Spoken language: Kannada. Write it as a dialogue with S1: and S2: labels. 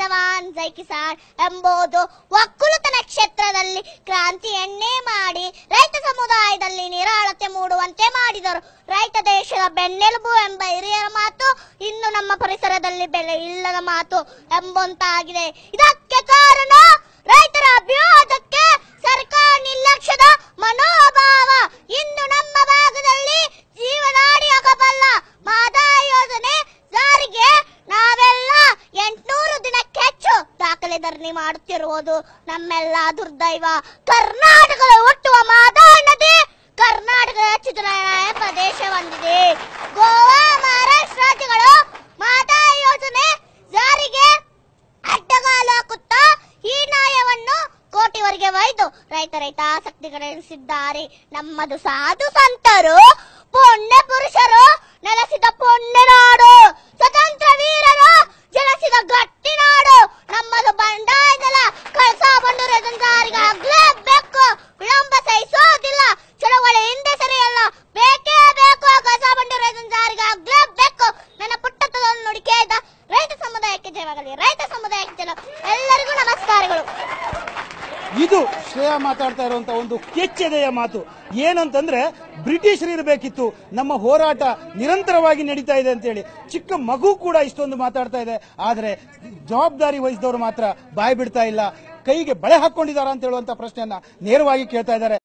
S1: ಜವಾನ್ ಜೈ ಕಿಸಾನ್ ಎಂಬುದು ಒಕ್ಕಲುತನ ಕ್ಷೇತ್ರದಲ್ಲಿ ಕ್ರಾಂತಿಯನ್ನೇ ಮಾಡಿ ರೈತ ಸಮುದಾಯದಲ್ಲಿ ನಿರಾಳತೆ ಮೂಡುವಂತೆ ಮಾಡಿದರು ರೈತ ದೇಶದ ಬೆನ್ನೆಲುಬು ಎಂಬ ಹಿರಿಯರ ಮಾತು ಇನ್ನು ನಮ್ಮ ಪರಿಸರದಲ್ಲಿ ಬೆಲೆ ಇಲ್ಲದ ಮಾತು ಎಂಬಂತಾಗಿದೆ ಇದಕ್ಕೆ ಕಾರಣ ರೈತರ ಅಭ್ಯುದಯಕ್ಕೆ ಸರ್ಕಾರ ನಿರ್ಲಕ್ಷ್ಯದ ಮನೋಭಾವ ಇಂದು ನಮ್ಮ ಭಾಗದಲ್ಲಿ ಜೀವನಾಡಿಯಾಗಬಲ್ಲ ಮಾದಾಯ ಯೋಜನೆ ಜಾರಿಗೆ ನಾವೆಲ್ಲ ಎಂಟ್ನೂರು ದಿನಕ್ಕೆ ಹೆಚ್ಚು ದಾಖಲೆ ಧರಣಿ ಮಾಡುತ್ತಿರುವುದು ನಮ್ಮೆಲ್ಲ ದುರ್ದೈವ ಕರ್ನಾಟಕದ ಹುಟ್ಟುವ ಮಾದಾಯ ನದಿ ಕರ್ನಾಟಕದ ಹೆಚ್ಚು ಜನನಾಯ ಪ್ರದೇಶ ಹೊಂದಿದೆ ಗೋವಾ ಮಹಾರಾಷ್ಟ್ರ ರಾಜ್ಯಗಳು ಮಾದಾಯ ಯೋಜನೆ ಜಾರಿಗೆ ಅಡ್ಡಗಾಲು ಹಾಕುತ್ತಾ ಈ ನ್ಯಾಯವನ್ನು ಕೋಟಿವರೆಗೆ ಒಯ್ದು ರೈತ ರೈತ ಆಸಕ್ತಿಗಳಿಸಿದ್ದಾರೆ ನಮ್ಮದು ಸಾಧು ಸಂತರು ಪುಣ್ಯ ಪುರುಷರು ನೆಲೆಸಿದ ಪುಣ್ಯ ನಾಡು ಸ್ವತಂತ್ರ ವೀರರು ಜನಿಸಿದ ಗಟ್ಟಿ ನಾಡು ನಮ್ಮದು ಬಂಡಾಯದಲ್ಲ ಕಳಸ ಬಂಡೂರು ಜಾರಿಗೆ ಆಗ್ಲೇಬೇಕು ವಿಳಂಬ ಸಹಿಸೋದಿಲ್ಲ ಚಳವಳಿ ಹಿಂದೆ ಸರಿಯಲ್ಲ ಬೇಕೇ ಬೇಕು ಕಳಸ ಬಂಡೂರು ಜಾರಿಗೆ ಆಗ್ಲೇಬೇಕು ನನ್ನ ಪುಟ್ಟತವನ್ನು ನುಡಿ ಕೇಳಿದ ರೈತ ಸಮುದಾಯಕ್ಕೆ ಜಯವಾಗಲಿ ರೈತ ಸಮುದಾಯಕ್ಕೆ ಜಯ ಎಲ್ಲರಿಗೂ ನಮಸ್ಕಾರಗಳು
S2: ಇದು ಶ್ರೇಯ ಮಾತಾಡ್ತಾ ಇರುವಂತ ಒಂದು ಕೆಚ್ಚೆದೆಯ ಮಾತು ಏನಂತಂದ್ರೆ ಬ್ರಿಟಿಷರು ಇರಬೇಕಿತ್ತು ನಮ್ಮ ಹೋರಾಟ ನಿರಂತರವಾಗಿ ನಡೀತಾ ಇದೆ ಅಂತೇಳಿ ಚಿಕ್ಕ ಮಗು ಕೂಡ ಇಷ್ಟೊಂದು ಮಾತಾಡ್ತಾ ಇದೆ ಆದ್ರೆ ಜವಾಬ್ದಾರಿ ವಹಿಸಿದವರು ಮಾತ್ರ ಬಾಯಿ ಬಿಡ್ತಾ ಇಲ್ಲ ಕೈಗೆ ಬಳೆ ಹಾಕೊಂಡಿದಾರ ಅಂತ ಹೇಳುವಂತ ಪ್ರಶ್ನೆಯನ್ನ ನೇರವಾಗಿ ಕೇಳ್ತಾ ಇದ್ದಾರೆ